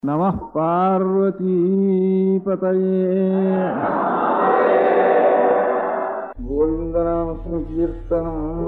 नमः पार्वतीपतये गोविन्दनामसङ्कीर्तनम्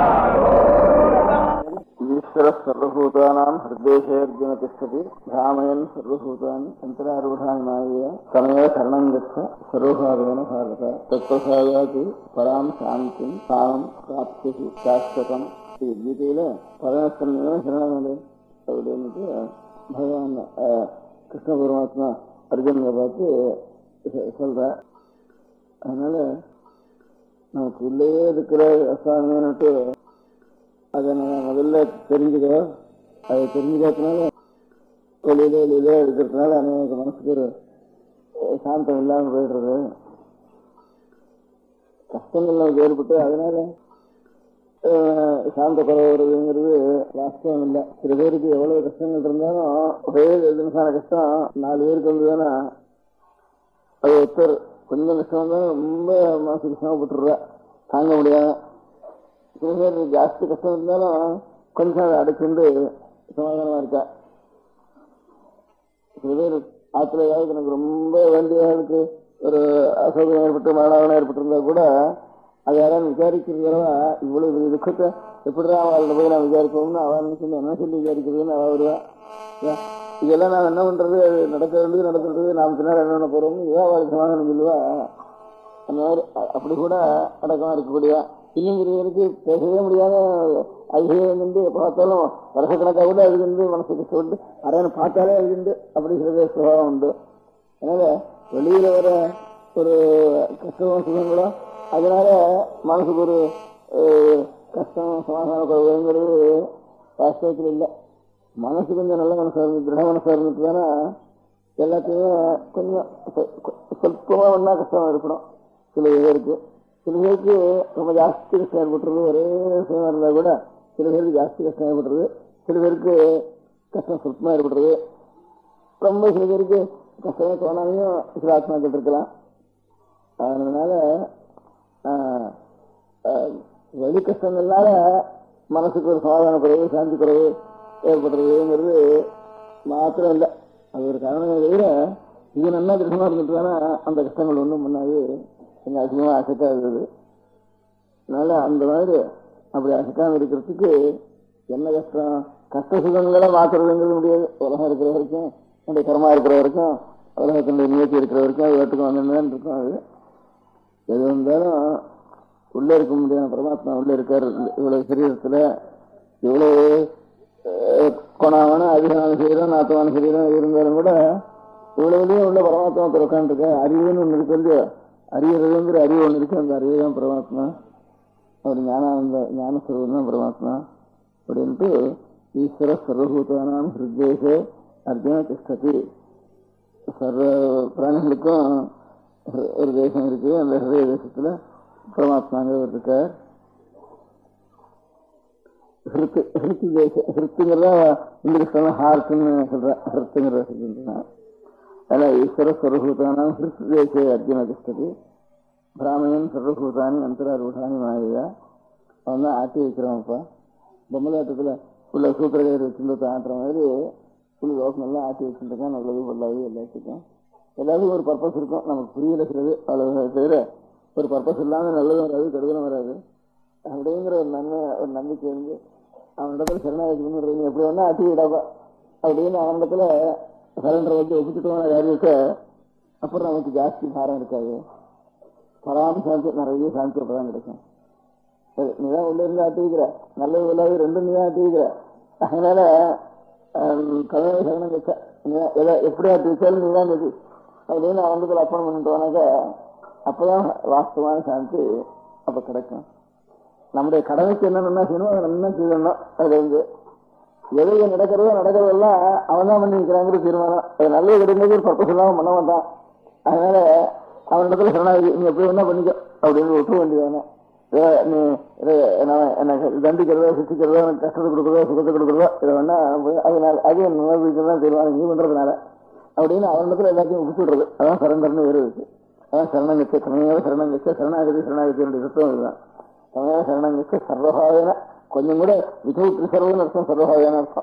ఈశ్వర సర్వభూతానాం హృదయేర్జున తిష్టతి భ్రామయన్ సర్వభూతాన్ని అంతరారూఢాన్ని మాయ తమయ శరణం గచ్చ సర్వభావేన భారత తత్వసాయాతి పరాం శాంతిం స్థానం ప్రాప్తి శాశ్వతం ఈ గీதையில பரமேஸ்வரன் சரணாகி அப்படின்னுட்டு பகவான் அஹ், கிருஷ்ண பரமாத்மா அர்ஜுனனை பார்த்து சொ- சொல்ற அதனால நமக்கு உள்ளே இருக்கிற அசாமின்னுட்டு அதை நான் முதல்ல தெரிஞ்சுக்கோ அதை தெரிஞ்சுக்கிறதுனால வெளியில வெளியில இருக்கிறதுனால அநேக மனசுக்கு ஒரு அஹ், சாந்தம் இல்லாமல் போயிடுறது கஷ்டங்கள் நமக்கு ஏற்பட்டு அதனால அஹ், சாந்த குறை வருதுங்கிறது வாஸ்தவம் இல்லை சில பேருக்கு எவ்வளவு கஷ்டங்கள் இருந்தாலும் ஒரே நிமிஷமான கஷ்டம் நாலு பேருக்கு வந்ததுன்னா அது ஒருத்தர் கொஞ்சம் கஷ்டம் இருந்தாலும் ரொம்ப மனசு கஷ்டப்பட்டுருவா தாங்க முடியாத சில பேர் ஜாஸ்தி கஷ்டம் இருந்தாலும் கொஞ்சம் அதை அடைச்சுண்டு சமாதானமா இருக்கா சில பேர் ஆத்துல ஏதாவது எனக்கு ரொம்ப வேண்டியவர்களுக்கு ஒரு அசௌகரியம் ஏற்பட்டு மரணம் ஏற்பட்டிருந்தா கூட அது யாராவது விசாரிக்கிறதா இவ்வளவு பெரிய துக்கத்தை எப்படிதான் அவள்கிட்ட போய் நான் விசாரிப்போம்னு அவன் சொல்லி என்ன சொல்லி விசாரிக்கிறதுன்னு அவ வருவா ஏன், இதெல்லாம் நான் என்ன பண்றது அது நடக்க வேண்டியது நடக்கிறது நாம் பின்னாடி என்ன பண்ண போறோம்னு இவா அவளுக்கு சமாதானம் சொல்லுவா அந்த மாதிரி அ- அப்படி கூட அடக்கமா இருக்கக்கூடிய இன்னும் பெரியவருக்கு பேசவே முடியாத அதிகம் வந்து எப்ப பார்த்தாலும் வருஷக்கணக்காக கூட அது வந்து மனசு கஷ்டப்பட்டு அரையனை பார்த்தாலே அது வந்து அப்படி சில சுபாவம் உண்டு அதனால வெளியில வர ஒரு கஷ்டம் சுகங்களோ அதனால மனசுக்கு ஒரு அஹ், கஷ்டம் சமாதான குறைவுங்கிறது வாஸ்தவத்தில் இல்லை மனசு கொஞ்சம் நல்ல மனசா இருந்து திருட மனசா இருந்துட்டுதானா எல்லாத்தையும் கொஞ்சம் சொ- கொ- சொற்பமா ஒன்றா கஷ்டம் ஏற்படும் சில பேருக்கு சில பேருக்கு ரொம்ப ஜாஸ்தி கஷ்டம் ஏற்பட்டுருது ஒரே விஷயமா இருந்தா கூட சில பேருக்கு ஜாஸ்தி கஷ்டம் ஏற்பட்டுருது சில பேருக்கு கஷ்டம் சொற்பமா ஏற்பட்டுருது ரொம்ப சில பேருக்கு கஷ்டமே தோணாமையும் சில ஆத்மாக்கள் இருக்கலாம் அதனால ஆஹ், ஆஹ், வெளி கஷ்டங்கள்னால மனசுக்கு ஒரு சமாதான குறைவு சாந்தி குறைவு ஏற்படுறதுங்கிறது மாத்திரம் இல்லை அது ஒரு காரணமே தவிர இது நல்லா திருஷமா இருந்துட்டுதானே அந்த கஷ்டங்கள் ஒன்றும் பண்ணாது கொஞ்சம் அதிகமாக அசைக்காது அதனால அந்த மாதிரி அப்படி அசைக்காம இருக்கிறதுக்கு என்ன கஷ்டம் கஷ்ட சுகங்களை மாத்துறதுங்கிறது முடியாது உலகம் இருக்கிற வரைக்கும் நம்முடைய கர்மா இருக்கிற வரைக்கும் உலகத்தினுடைய நியத்தி இருக்கிற வரைக்கும் அது வீட்டுக்கு வந்துதான் இருக்கும் அது எது வந்தாலும் உள்ள இருக்க முடியாத பரமாத்மா உள்ள இருக்காரு இவ்வளவு சரீரத்துல இவ்வளவு அஹ், குணமான அதிகமான சரீரம் நாத்தமான சரீரம் இருந்தாலும் கூட இவ்வளவுலயும் உள்ள பரமாத்மா உட்காந்துருக்க அறிவுன்னு ஒண்ணு இருக்கு இல்லையோ அறியறதுங்கிற அறிவு ஒண்ணு இருக்கு அந்த அறிவு தான் பரமாத்மா அவர் ஞானானந்த ஞானஸ்வரூபம் தான் பரமாத்மா அப்படின்ட்டு ஈஸ்வர சர்வபூதானாம் ஹிருதேசே அர்ஜுன திஷ்டதி சர்வ பிராணிகளுக்கும் ஒரு- ஒரு தேசம் இருக்கு அந்த ஹிருதய தேசத்துல பரமாத்மாங்கிறவர் இருக்கார் ஹிருத்து ஹிருத்து தேச ஹிருத்துங்கிறத இங்கிலீஷ்ல ஹார்ட்னு சொல்ற ஹிருத்துங்கிற சொல்றேன் அதில் ஈஸ்வர சர்வபூதானாம் ஹிருத்து தேசே அர்ஜுன திஷ்டதி பிராமணன் சர்வபூதானி அந்தராரூடானி மாயா அவன் தான் ஆட்டி வைக்கிறான்ப்பா பொம்மலாட்டத்துல உள்ள சூத்திரகர் வச்சுட்டு ஆட்டுற மாதிரி உள்ள லோகம் எல்லாம் ஆட்டி வச்சுருக்கான் நல்லது பொல்லாது எல்லாத்துக்கும் எல்லாத்துக்கும் ஒரு பர்பஸ் இருக்கும் நமக்கு புரியல சிலது அவ்வளவு தவிர ஒரு பர்பஸ் இல்லாம நல்லதும் வராது கெடுதலும் வராது அப்படிங்கிற ஒரு நன்மை ஒரு நம்பிக்கை வந்து அவனிடத்துல சரணாகதி பண்ணுறது எப்படி வேணா ஆட்டி விடாப்பா அப்படின்னு அவனிடத்துல சரண்டர் வச்சு ஒப்பிச்சுட்டோம்னா காரியத்தை அப்புறம் நமக்கு ஜாஸ்தி பாரம் இருக்காது பராம சாந்தி நிறைய சாந்தி அப்பதான் கிடைக்கும் சரி நீதான் உள்ள இருந்து ஆட்டி வைக்கிற நல்லது இல்லாத ரெண்டும் நீதான் ஆட்டி வைக்கிற அதனால கதவை சரணம் வச்ச எதை எப்படி ஆட்டி வச்சாலும் நீதான் கதி அப்படின்னு அவங்களுக்கு அர்ப்பணம் பண்ணிட்டோம்னாக்க அப்பதான் வாஸ்தவமான சாந்தி அப்ப கிடைக்கும் நம்முடைய கடமைக்கு என்னென்ன செய்யணும் அதை நல்லா செய்யணும் அதுல இருந்து எது நடக்கிறதோ நடக்கிறதெல்லாம் அவன் தான் பண்ணி வைக்கிறாங்கிற தீர்மானம் அது நல்லது கிடைக்கிறது ஒரு பர்பஸ் இல்லாம பண்ண மாட்டான் அதனால அவனிடத்துல சரணாகி நீ எப்படி வேணா பண்ணிக்கோ அப்படின்னு விட்டு வேண்டியதானே ஏ, நீ இது நான் எனக்கு தண்டிக்கிறதோ சித்திக்கிறதோ எனக்கு கஷ்டத்தை கொடுக்குறதோ சுகத்தை கொடுக்குறதோ இதை வேணா போய் அதனால அது நல்லதுதான் தீர்மானம் நீ பண்றதுனால அப்படின்னு அவனிடத்துல எல்லாத்தையும் ஒப்பிச்சு விடுறது அதான் சரண்டர்னு வேறு இருக்கு அதான் சரணங்கச்ச சமயம் சரணங்கச்ச சரணாகதி சரணாகதியினுடைய தத்துவம் இதுதான் சமய சரணங்கச்ச சர்வபாவேன கொஞ்சம் கூட விதவுத்து சர்வன்னு அர்த்தம் சர்வபாவேன அர்த்தம்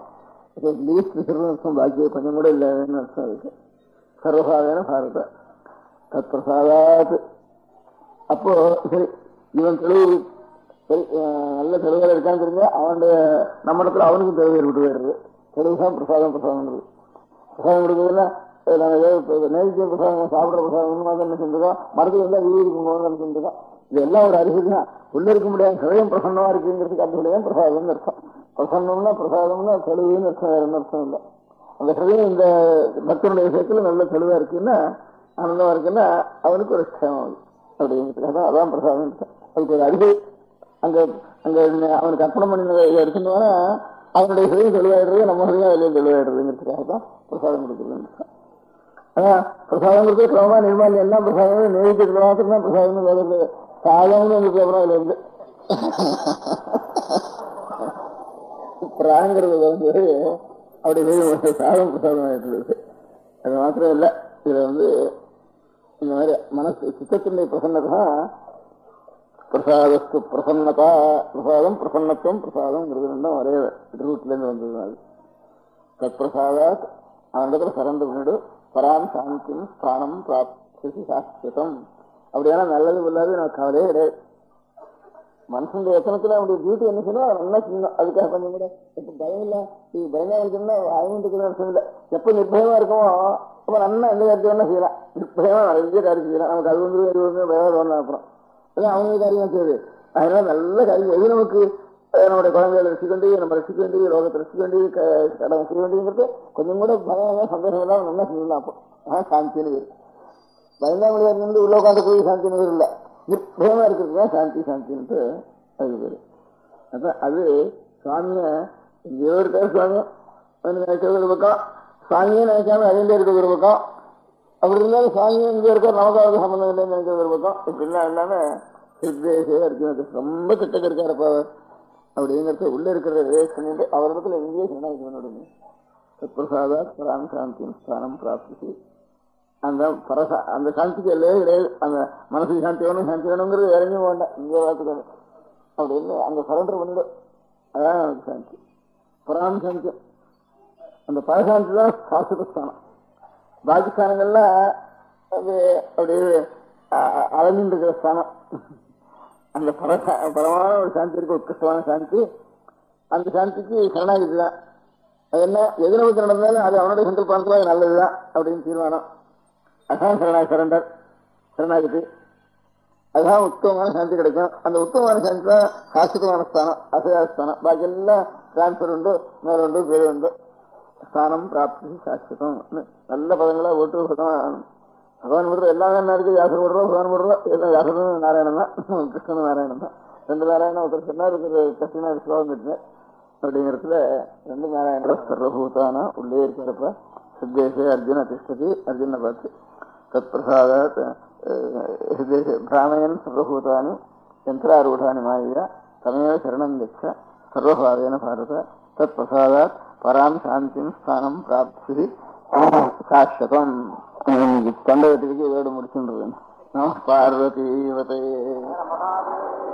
லீஸ்ட் சர்வம் பாக்கி கொஞ்சம் கூட இல்லைன்னு அர்த்தம் இருக்கு சர்வசாதாரண பாரத தத் பிரசாதாத் அப்போ சரி இவன் தெளிவு சரி அஹ் நல்ல தெளிவாக இருக்கான்னு தெரிஞ்சா அவனுடைய நம்ம இடத்துல அவனுக்கும் தெளிவு ஏற்பட்டு போயிடுறது தெளிவுதான் பிரசாதம் பிரசாதம் பிரசாதம் கொடுக்குதுன்னா அஹ் நாங்க ஏதோ இப்ப நேரடியாக பிரசாதம் சாப்பிட்ற பிரசாதம் மாதிரி என்ன செஞ்சிருக்கோம் மரத்துக்கு வந்து வீடு இருக்கும்போது என்ன செஞ்சிருக்கோம் இது எல்லாம் ஒரு அறிவு தான் உள்ள இருக்க முடியாது ஹிரயம் பிரசன்னமா இருக்குங்கிறதுக்கு அர்த்தம் பிரசாதம்னு அர்த்தம் பிரசன்னம்னா பிரசாதம்னா தெளிவுன்னு அர்த்தம் வேற அர்த்தம் இல்லை அந்த ஹிரயம் இந்த பக்தனுடைய விஷயத்துல நல்ல தெளிவா இருக்குன்னா ஆனந்தமா இருக்குன்னா அவனுக்கு ஒரு க்ஷேமம் அப்படிங்கிறதுக்காக தான் அதான் பிரசாதம் அதுக்கு ஒரு அறிவு அங்க அங்க அவனுக்கு அர்ப்பணம் பண்ணினதை எடுத்துட்டோம்னா அவனுடைய ஹிரயம் தெளிவாயிடுறது நம்ம ஹிரயம் அதிலே தெளிவாயிடுறதுங்கிறதுக்காக தான் பிரசாதம் கொடுக்குறது அதான் பிரசாதம் கொடுத்து கிரமமா நிர்மாலி எல்லாம் பிரசாதம் நேரிட்டு மாத்திரம் தான் பிரசாதம் வருது சாதம்னு வந்து அப்புறம் அதுல இருந்து பிராங்கிறது வந்து அப்படி போய் சாதம் பிரசாதம் ஆயிட்டு அது மாத்திரம் இல்லை இதுல வந்து இந்த மாதிரி மனசு சித்தத்தினுடைய பிரசன்னதா பிரசாதஸ்து பிரசன்னதா பிரசாதம் பிரசன்னத்துவம் பிரசாதம்ங்கிறது ரெண்டும் ஒரே ரூட்ல இருந்து வந்தது அது தத் பிரசாதாத் அவனிடத்துல சரண்டு பண்ணிடு பராம் சாந்தியும் ஸ்தானம் பிராப்தி சாஸ்திரம் அப்படியான நல்லது இல்லாது எனக்கு கவலையே கிடையாது மனுஷனுடைய எத்தனத்துல அவனுடைய டியூட்டி என்ன சொன்னா நல்லா செய்யணும் அதுக்காக கொஞ்சம் கூட இப்ப பயம் இல்ல இது பயமா இருக்குன்னா ஐம்பதுக்கு அர்த்தம் இல்லை எப்ப நிர்பயமா இருக்கமோ அப்ப நல்லா எந்த காரியத்தை வேணா செய்யலாம் நிர்பயமா நிறைய காரியம் செய்யலாம் நமக்கு அது வந்து இது வந்து பயம் தோணும் அப்புறம் அதான் அவங்க காரியம் செய்யுது அதனால நல்ல காரியம் எது நமக்கு அஹ், நம்முடைய குழந்தைகளை ரசிக்க வேண்டியது நம்ம ரசிக்க வேண்டியது ரோகத்தை ரசிக்க வேண்டியது க- கடன் செய்ய வேண்டியது கொஞ்சம் கூட பயம் சந்தோஷம் எல்லாம் நல்லா செய்யலாம் அப்போ ஆஹ் சாந்தின்னு பேரு பயந்தாமொழியார் இருந்து உள்ள உட்காந்து போய் சாந்தி நேரம் இல்லை நிர்பயமா இருக்கிறது தான் சாந்தி சாந்தின்ட்டு அது பேரு அதான் அது சுவாமிய எங்கேயோ இருக்கார் சுவாமி அவனுக்கு நினைக்கிறது ஒரு பக்கம் சுவாமியே நினைக்காம அதிலே இருக்கிறது ஒரு பக்கம் அப்படி இருந்தாலும் சுவாமியே இங்கே இருக்கார் நமக்கு அவருக்கு சம்பந்தம் இல்லைன்னு நினைக்கிறது ஒரு பக்கம் இப்படிலாம் இல்லாம சித்தேசே அர்ஜுனத்து ரொம்ப கிட்டக்க இருக்கார் அப்ப அவர் அப்படிங்கிறது உள்ள இருக்கிறத வேஸ்ட் பண்ணிட்டு அவரிடத்துல எங்கேயோ சரணாகி பண்ணிவிடுங்க பிரசாதா பராம் சாந்தி ஸ்தானம் பிராப்தி அந்த பரசா அந்த சாந்திக்கு இல்லையே கிடையாது அந்த மனசுக்கு சாந்தி வேணும் சாந்தி வேணுங்கிறது வேற எங்கேயும் வேண்டாம் இங்கே பார்த்துக்கணும் அப்படின்னு அங்க சரண்டர் பண்ணிடும் அதான் எனக்கு சாந்தி பராம் சாந்தி அந்த பரசாந்தி தான் சாஸ்திர ஸ்தானம் பாகிஸ்தானங்கள்லாம் அது அப்படியே அலைஞ்சிட்டு இருக்கிற ஸ்தானம் அந்த பரசா பரமான ஒரு சாந்தி இருக்கு உத்கிருஷ்டமான சாந்தி அந்த சாந்திக்கு சரணாகிதி தான் அது என்ன எது நமக்கு நடந்தாலும் அது அவனுடைய சங்கல்பத்தில் அது நல்லதுதான் அப்படின்னு தீர்மானம் அதான் சரணா சரண்டர் சரணாகிதி அதுதான் உத்தமமான சாந்தி கிடைக்கும் அந்த உத்தமமான சாந்தி தான் சாஸ்திரமான ஸ்தானம் அசயாஸ்தானம் பாக்கி எல்லாம் டிரான்ஸ்பர் உண்டு மேல உண்டு பேர் உண்டு ஸ்தானம் பிராப்தி சாஸ்திரம் நல்ல பதங்களா ஓட்டு பதம் பகவான் விடுறது எல்லாமே என்ன இருக்கு வியாசர் விடுறோம் பகவான் விடுறோம் எல்லாம் வியாசரும் நாராயணன் தான் கிருஷ்ணன் நாராயணன் தான் ரெண்டு நாராயணன் ஒருத்தர் சொன்னார் ஒருத்தர் கஷ்டனா ஸ்லோகம் கட்டினேன் அப்படிங்கிறதுல ரெண்டு நாராயண சர்வபூதானா உள்ளே இருக்கிறப்ப சித்தேசே அர்ஜுன திஷ்டதி அர்ஜுனை பார்த்து தத் பிரசாதாத் ஹிருதேசே பிராமயன் சர்வபூதானி யந்திராரூடானி மாயா தமேவ சரணம் கச்ச சர்வபாவேன பாரத தத் பிரசாதாத் பராம் சாந்திம் ஸ்தானம் பிராப்தி சாஸ்வதம் தொண்டை வெட்டிக்கு இதோடு முடிச்சுன்றது நம பார்வதி